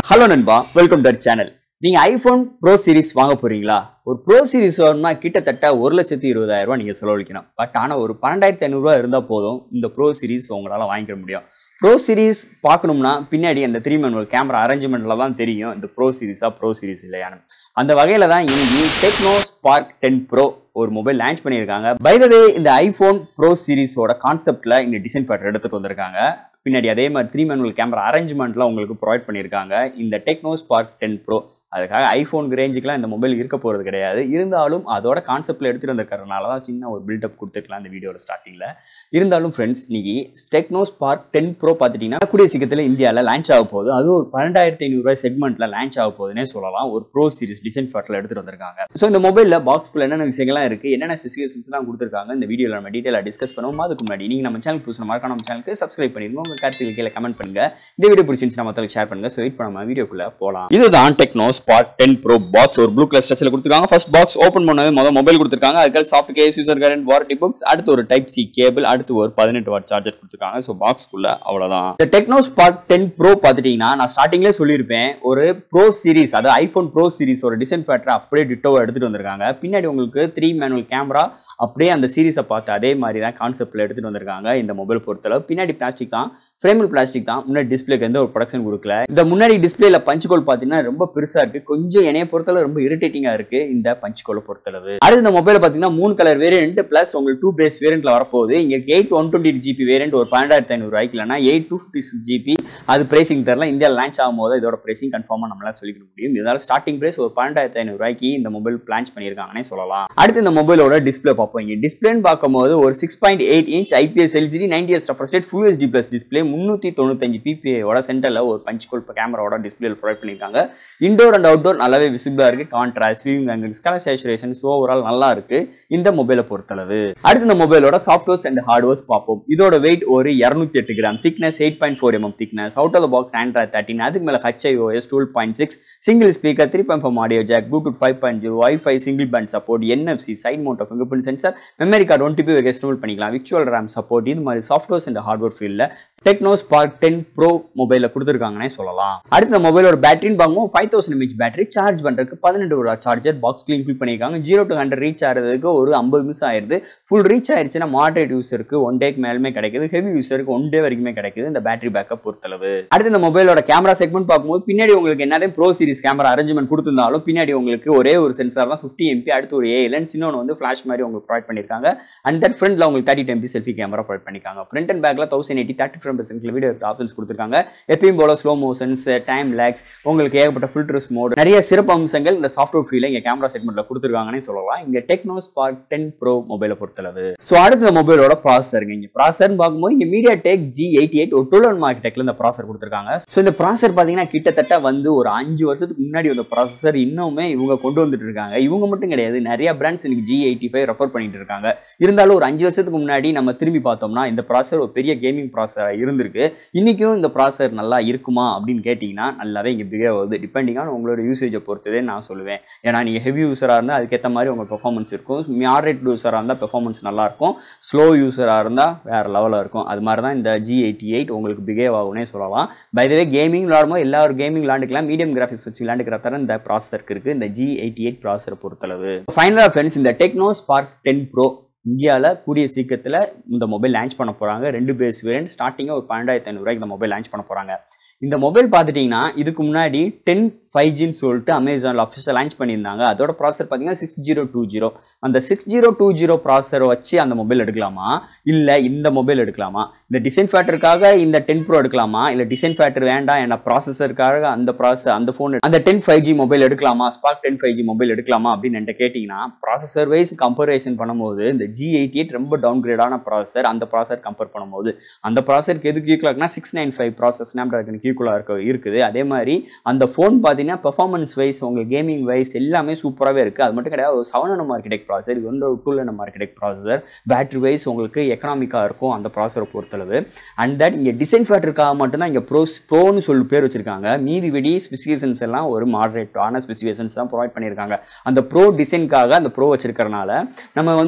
hello நண்பா welcome to channel நீங்க iPhone Pro series வாங்க போறீங்களா ஒரு ப்ரோ சீரிஸ் வரணும்னா கிட்டத்தட்ட ஒரு லட்சத்தி இருபதாயிரம் ரூபாய் நீங்க செலவழிக்கணும் பட் ஆனா ஒரு பன்னெண்டாயிரத்தி ஐநூறுரூவா இருந்தா போதும் இந்த ப்ரோ சீரிஸ் உங்களால வாங்கிக்க முடியும் ப்ரோ சீரிஸ் பார்க்கணும்னா பின்னாடி அந்த த்ரீ மேனுவல் கேமரா அரேஞ்ச்மெண்ட்ல தான் தெரியும் இந்த ப்ரோ சீரிஸா ப்ரோ சீரிஸ் இல்லையான்னு அந்த வகையில தான் இன்னைக்கு டெக்னோ ஸ்பார்க் டென் ப்ரோ ஒரு மொபைல் லான்ச் பண்ணியிருக்காங்க பை த வே இந்த ஐபோன் ப்ரோ சீரிஸோட கான்செப்ட்ல இந்த டிசைன் ஃபேட்டர் எடுத்துட்டு வந்திருக்காங்க பின்னாடி அதே மாதிரி த்ரீ மேனுவல் கேமரா அரேஞ்ச்மெண்ட்லாம் உங்களுக்கு ப்ரொவைட் பண்ணியிருக்காங்க இந்த டெக்னோ ஸ்பார்க் டென் ப்ரோ அதுக்காக ஐஃபோன் ரேஞ்சுக்குலாம் இந்த மொபைல் இருக்க போகிறது கிடையாது இருந்தாலும் அதோட கான்செப்டில் எடுத்துகிட்டு வந்திருக்கறனால தான் சின்ன ஒரு பில்டப் கொடுத்துருக்கலாம் இந்த வீடியோட ஸ்டார்டிங்கில் இருந்தாலும் ஃப்ரெண்ட்ஸ் இன்னைக்கு டெக்னோ ஸ்பார்க் டென் ப்ரோ பார்த்துட்டிங்கன்னா கூடிய சீக்கிரத்தில் இந்தியாவில் லான்ச் ஆக போகுது அதுவும் ஒரு பன்னெண்டாயிரத்தி ஐநூறுரூவா செக்மெண்ட்டில் லான்ச் ஆக போகுதுன்னே சொல்லலாம் ஒரு ப்ரோ சீரிஸ் டிசைன் ஃபேட்டில் எடுத்துகிட்டு வந்திருக்காங்க ஸோ இந்த மொபைலில் பாக்ஸ்குள்ள என்னென்ன விஷயங்கள்லாம் இருக்குது என்னென்ன ஸ்பெசிஃபிகேஷன்ஸ்லாம் கொடுத்துருக்காங்க இந்த வீடியோவில் நம்ம டீட்டெயிலாக டிஸ்கஸ் பண்ணுவோம் அதுக்கு முன்னாடி நீங்கள் நம்ம சேனல் புதுசு மறக்காம நம்ம சேனலுக்கு சப்ஸ்கிரைப் பண்ணிருங்க உங்கள் கருத்துக்கள் கீழே கமெண்ட் பண்ணுங்க இந்த வீடியோ பிடிச்சிருந்துச்சுன்னா மற்றவங்களுக்கு ஷேர் பண்ணுங்க ஸோ வெயிட் பண்ணாம வீடியோக்குள்ள போகலாம் இதுதான் Tecno Spark ten Pro box ஒரு ப்ளூ கலர் ஸ்ட்ரக்சர்ல கொடுத்துருக்காங்க ஃபர்ஸ்ட் பாக்ஸ் ஓப்பன் பண்ணது முதல் மொபைல் கொடுத்துருக்காங்க அதுக்கு soft case user current warranty books அடுத்து ஒரு டைப் சி கேபிள் அடுத்து ஒரு பதினெட்டு வாட் சார்ஜர் கொடுத்துருக்காங்க ஸோ பாக்ஸ்க்குள்ள அவ்வளவுதான் இந்த டெக்னோ ஸ்பாட் டென் ப்ரோ பார்த்துட்டீங்கன்னா நான் ஸ்டார்டிங்லேயே சொல்லியிருப்பேன் ஒரு ப்ரோ சீரிஸ் அதாவது ஐஃபோன் ப்ரோ சீரிஸ் ஒரு டிசைன் ஃபேக்டர் அப்படியே டிட்டோவை எடுத்துட்டு வந்திருக்காங்க பின்னாடி உங்களுக்கு த்ரீ மேனுவல் கேமரா அப்படியே அந்த சீரிஸை பார்த்து அதே மாதிரி தான் கான்செப்ட்ல எடுத்துட்டு வந்திருக்காங்க இந்த மொபைல் பொறுத்தளவு பின்னாடி பிளாஸ்டிக் தான் ஃப்ரேமில் பிளாஸ்டிக் தான் முன்னாடி டிஸ்பிளேக்கு எந்த ஒரு ப்ரொடக்ஷன் கொடுக்கல இந்த முன்னாடி டிஸ்பிளேல பஞ்சுகோல் பார்த்தீங்கன்னா ரொம்ப பெருசா இருக்கு கொஞ்சம் என்னைய பொறுத்தளவு ரொம்ப இரிட்டேட்டிங்கா இருக்கு இந்த பஞ்சுகோலை பொறுத்தளவு அடுத்து இந்த மொபைல பார்த்தீங்கன்னா மூணு கலர் வேரியன்ட் பிளஸ் உங்களுக்கு டூ பேஸ் வேரியன்ட்ல வரப்போகுது இங்க eight one twenty GB variant ஒரு பன்னெண்டாயிரத்தி ஐநூறு ரூபாய்க்கு இல்லைனா eight two fifty six GB அது பிரைசிங் தரல இந்தியா லான்ச் ஆகும்போது இதோட பிரைசிங் கன்ஃபார்மாக நம்மளால சொல்லிக்க முடியும் இதனால ஸ்டார்டிங் பிரைஸ் ஒரு பன்னெண்டாயிரத்தி ஐநூறு ரூபாய்க்கு இந்த மொபைல் லான்ச் பண்ணியிருக்காங்கன்னே சொல்லலாம் அடுத்து இந்த மொபைலோட டிஸ்பிளே பார்ப்போம் இங்க டிஸ்பிளேன்னு பார்க்கும்போது ஒரு six point eight inch IPS LCD ninety S refresh full HD plus display முந்நூற்றி தொண்ணூத்தஞ்சு பிபிஐயோட சென்டரில் ஒரு பஞ்ச் கோல் கேமராவோட டிஸ்பிளே ப்ரொவைட் பண்ணியிருக்காங்க இண்டோர் அண்ட் அவுட்டோர் நல்லாவே விசிபிளாக இருக்கு contrast viewing angles colour saturation overall நல்லா இருக்கு இந்த மொபைலை பொறுத்தளவு அடுத்து இந்த மொபைலோட சாஃப்ட்வேர்ஸ் அண்ட் ஹார்ட்வேர்ஸ் பார்ப்போம் இதோட வெயிட் ஒரு இரநூத்தி எட்டு gram thickness eight point four MM thickness out of box Android thirteen அதுக்கு மேலே HiOS twelve point six single speaker three point four audio jack Bluetooth five point zero wifi single band support NFC side mount of fingerprint sensor memory card one TB external பண்ணிக்கலாம் virtual RAM support இது மாதிரி softwares and hardware ஃபீல்டில் Tecno Spark ten bro மொபைலில் கொடுத்துருக்காங்கன்னே சொல்லலாம் அடுத்த மொபைலோட பேட்டரின்னு பார்க்கும்போது five thousand MH battery charge பண்ணுறதுக்கு பதினெட்டு ஒரு சார்ஜர் பாக்ஸ் கிளீன் ஃபில் பண்ணியிருக்காங்க ஜீரோ டு ஹண்ட்ரட் ரீச் ஆகிறதுக்கு ஒரு ஐம்பது நிமிஷம் ஆயிருது ஃபுல் ரீச் ஆயிருச்சுன்னா மாடரேட் யூஸருக்கு ஒன் டேக்கு மேலுமே கிடைக்குது ஹெவி யூஸருக்கு ஒன் டே வரைக்குமே கிடைக்குது இந்த பேட்டரி பேக்கப் பொறுத்தளவு அடுத்து இந்த மொபைலோட கேமரா செக்மெண்ட் பார்க்கும்போது பின்னாடி உங்களுக்கு என்னதான் ப்ரோ சீரிஸ் கேமரா அரேஞ்ச்மெண்ட் கொடுத்திருந்தாலும் பின்னாடி உங்களுக்கு ஒரே ஒரு சென்சார் தான் ஃபிஃப்டி எம்பி அடுத்து ஒரு ஏ லென்ஸ் இன்னொன்று வந்து ஃபிளாஷ் மாதிரி உங்களுக்கு ப்ரொவைட் பண்ணியிருக்காங்க அண்ட் தட் ஃப்ரண்ட்ல உங்களுக்கு thirty MP selfie camera provide பண்ணிருக்காங்க ஃப்ரண்ட் அண்ட் பேக்ல தௌசண்ட் எயிட்டி தேர்ட்டி ஃப்ரம் பர்சன்ட்ல வீடியோ ஆப்ஷன்ஸ் கொடுத்துருக்காங்க எப்பயும் போல ஸ்லோ மோஷன்ஸ் டைம் லேக்ஸ் உங்களுக்கு ஏகப்பட்ட ஃபில்டர்ஸ் மோட் நிறைய சிறப்பு அம்சங்கள் இந்த சாஃப்ட்வேர் ஃபீல இங்க கேமரா செக்மெண்ட்ல கொடுத்துருக்காங்கன்னு சொல்லலாம் இங்க டெக்னோ ஸ்பார்க் டென் ப்ரோ மொபைலை பொறுத்தளவு ஸோ அடுத்த மொபைலோட ப்ராசஸருங்க இங்க ப்ராசர்னு பார்க்கும்போது இங்க MediaTek G eighty eight ஒரு டுவெல் மார்க்கெட்டில் இந்த ப்ராசர் கொடுத்துருக்காங்க ஸோ இந்த ப்ராசர் பார்த்தீங்கன்னா கிட்டத்தட்ட வந்து ஒரு அஞ்சு வருஷத்துக்கு முன்னாடி வந்த ப்ராசஸர் இன்னுமே இவங்க கொண்டு வந்துட்டு இருக்காங்க இவங்க மட்டும் கிடையாது நிறைய பிராண்ட்ஸ் இன்னைக்கு ஜி எயிட்டி ஃபைவ் ரெஃபர் பண்ணிட்டு இருக்காங்க இருந்தாலும் ஒரு அஞ்சு வருஷத்துக்கு முன்னாடி நம்ம திரும்பி பார்த்தோம்னா இந்த ப்ராசர் ஒரு பெரிய கேமிங் ப்ராசராக இருந்திருக்கு இன்னைக்கும் இந்த ப்ராசர் நல்லா இருக்குமா அப்படின்னு கேட்டிங்கன்னா நல்லாவே இங்கே பிஹேவ் ஆகுது டிபெண்டிங் ஆன் உங்களோட யூசேஜை பொறுத்ததே நான் சொல்லுவேன் ஏன்னா நீங்கள் ஹெவி யூஸராக இருந்தால் அதுக்கேற்ற மாதிரி உங்கள் பெர்ஃபார்மன்ஸ் இருக்கும் மாடரேட் யூஸராக இருந்தால் பெர்ஃபார்மன்ஸ் நல்லாயிருக்கும் ஸ்லோ யூஸராக இருந்தால் வேறு லெவலில் இருக்கும் அது மாதிரி தான் இந்த ஜி எயிட்டி எயிட் உங்களுக்கு பிஹேவ் ஆகும்னே சொல்லலாம் பைதவே கேமிங் விளாடும்போது எல்லா ஒரு கேமிங் விளாண்டுக்கலாம் மீடியம் கிராஃபிக்ஸ் வச்சு விளாண்டுக்கிற தர இந்த ப்ராசருக்கு இருக்குது இந்த ஜி எயிட்டி எயிட் ப்ராசரை பொறுத்தளவு ஃபைனலாக ஃப்ரெண்ட்ஸ் இந்த டெக்னோ ஸ்பார்க் டென் ப்ரோ இந்தியாவில் கூடிய சீக்கிரத்தில் இந்த மொபைல் லான்ச் பண்ண போகிறாங்க ரெண்டு பேஸ் வேரியன்ட் ஸ்டார்டிங்காக ஒரு பன்னெண்டாயிரத்தி ஐநூறுரூவாய்க்கு இந்த மொபைல் லான்ச் பண்ண போகிறாங்க இந்த மொபைல் பார்த்துட்டிங்கன்னா இதுக்கு முன்னாடி டென் ஃபைவ் ஜின்னு சொல்லிட்டு அமேசானில் அஃபிஷியல் லான்ச் பண்ணியிருந்தாங்க அதோட ப்ராசர் பார்த்தீங்கன்னா சிக்ஸ் ஜீரோ டூ ஜீரோ அந்த சிக்ஸ் ஜீரோ டூ ஜீரோ ப்ராசரை வச்சு அந்த மொபைல் எடுக்கலாமா இல்லை இந்த மொபைல் எடுக்கலாமா இந்த டிசைன் ஃபேக்டருக்காக இந்த டென் ப்ரோ எடுக்கலாமா இல்லை டிசைன் ஃபேக்டர் வேண்டாம் என்ன ப்ராசஸருக்காக அந்த ப்ராசஸ் அந்த ஃபோன் அந்த டென் ஃபைவ் ஜி மொபைல் எடுக்கலாமா Spark ten five G mobile எடுக்கலாமா அப்படின்னு என்கிட்ட கேட்டிங்கன்னா ப்ராசஸர் வைஸ் கம்பேரிசன் பண்ணும்போது இந்த ஜி எயிட்டி எயிட் ரொம்ப டவுன் கிரேடான ப்ராசஸர் அந்த ப்ராசர் கம்பேர் பண்ணும்போது அந்த ப்ராசருக்கு எதுக்கு ஈக்குவலாக சிக்ஸ் நைன் ஃபைவ் ப்ராசஸ் ஸ்னாப் ட்ராகனுக்கு ஈக்குவலாக இருக்க இருக்குது அதே மாதிரி அந்த ஃபோன் பார்த்தீங்கன்னா பெர்ஃபார்மன்ஸ் வைஸ் உங்கள் கேமிங் வைஸ் எல்லாமே சூப்பராகவே இருக்குது அது மட்டும் கிடையாது ஒரு செவன் எம் ஆர்கிடெக்ட் ப்ராசர் இது வந்து ஒரு two M architect processor battery wise உங்களுக்கு எக்கனாமிக்காக இருக்கும் அந்த ப்ராசரை பொறுத்தளவு அண்ட் தட் இங்கே டிசைன் ஃபேக்டருக்காக மட்டும்தான் இங்கே ப்ரோஸ் ப்ரோன்னு சொல்லி பேர் வச்சிருக்காங்க மீதி வெடி ஸ்பெசிஃபிகேஷன்ஸ் எல்லாம் ஒரு மாடரேட்டான ஸ்பெசிஃபிகேஷன்ஸ் தான் ப்ரொவைட் பண்ணியிருக்காங்க அந்த ப்ரோ டிசைனுக்காக அந்த ப்ரோ வச்சிருக்கறனால நம்ம வந்து ரொம்ப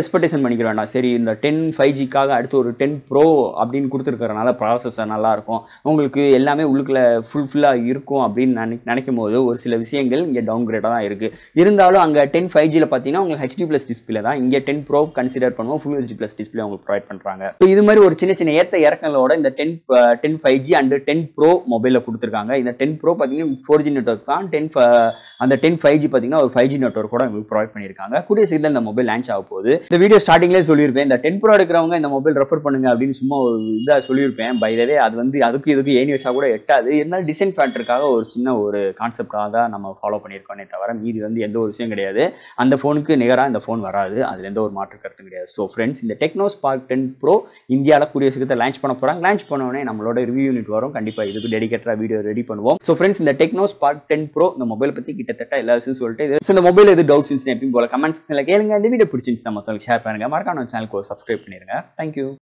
எக்ஸ்பெக்டேஷன் பண்ணிக்க வேண்டாம் சரி இந்த டென் ஃபைவ் ஜிக்காக அடுத்து ஒரு டென் ப்ரோ அப்படின்னு கொடுத்துருக்கறனால ப்ராசஸர் நல்லா இருக்கும் உங்களுக்கு எல்லாமே உள்ளுக்குள்ள ஃபுல்ஃபில்லாக இருக்கும் அப்படின்னு நினை நினைக்கும் போது ஒரு சில விஷயங்கள் இங்கே டவுன் கிரேடாக தான் இருக்குது இருந்தாலும் அங்கே டென் ஃபைவ் ஜியில் பார்த்தீங்கன்னா உங்களுக்கு ஹெச்டி ப்ளஸ் டிஸ்பிளே தான் இங்கே டென் ப்ரோ கன்சிடர் பண்ணுவோம் ஃபுல் ஹெச்டி ப்ளஸ் டிஸ்பிளே உங்களுக்கு ப்ரொவைட் பண்ணுறாங்க ஸோ இது மாதிரி ஒரு சின்ன சின்ன ஏற்ற இறக்கங்களோட இந்த ten ten five G and ten bro மொபைலில் கொடுத்துருக்காங்க இந்த டென் ப்ரோ பார்த்தீங்கன்னா ஃபோர் ஜி நெட்ஒர்க் தான் டென் அந்த டென் ஃபைவ் ஜி பார்த்தீங்கன்னா ஒரு ஃபைவ் ஜி நெட்ஒர்க் கூட உங்களுக்கு ப்ரொவைட் பண்ணியிருக்காங்க கூடிய சீக்கிரம் இந்த மொபைல் லான்ச் ஆக போகுது இந்த வீடியோ ஸ்டார்டிங்லேயே சொல்லியிருப்பேன் இந்த டென் ப்ரோ எடுக்கிறவங்க இந்த மொபைல் ரெஃபர் பண்ணுங்க அப்படின்னு சும்மா ஒரு இதாக சொல்லியிருப்பேன் பை தவே அது வந்து அதுக்கு இதுக்கு ஏணி வச்சா கூட எட்டாது இருந்தாலும் டிசைன் ஃபேக்டருக்காக ஒரு சின்ன ஒரு கான்செப்டாக தான் நம்ம ஃபாலோ பண்ணியிருக்கோனே தவிர மீதி வந்து எந்த ஒரு விஷயம் கிடையாது அந்த ஃபோனுக்கு நிகராக இந்த ஃபோன் வராது அதில் எந்த ஒரு மாற்று கருத்தும் கிடையாது ஸோ ஃப்ரெண்ட்ஸ் இந்த டெக்னோ ஸ்பார்க் டென் ப்ரோ இந்தியாவில் கூடிய சீக்கிரத்தை லான்ச் பண்ண போகிறாங்க லான்ச் பண்ணோடனே நம்மளோட ரிவ்யூ யூனிட் வரும் கண்டிப்பாக இதுக்கு டெடிகேட்டடாக வீடியோ ரெடி பண்ணுவோம் ஸோ ஃப்ரெண்ட்ஸ் இந்த டெக்னோ ஸ்பார்க் டென் ப்ரோ இந்த மொபைல் பற்றி கிட்டத்தட்ட எல்லா விஷயம் சொல்லிட்டு இது ஸோ இந்த மொபைல் எது டவுட்ஸ் இருந்துச்சு எப்பயும் போல கமெண்ட் செக்ஷனில் கேளுங்க இந்த வீடியோ பிடிச்சிருந்துச்சு நம்ம மற்றவங்களுக்கு ஷேர் பண்ணுங்க மறக்காம சேனலுக்கு சப்ஸ்கிரைப் பண்ணிருங்க தேங்க்யூ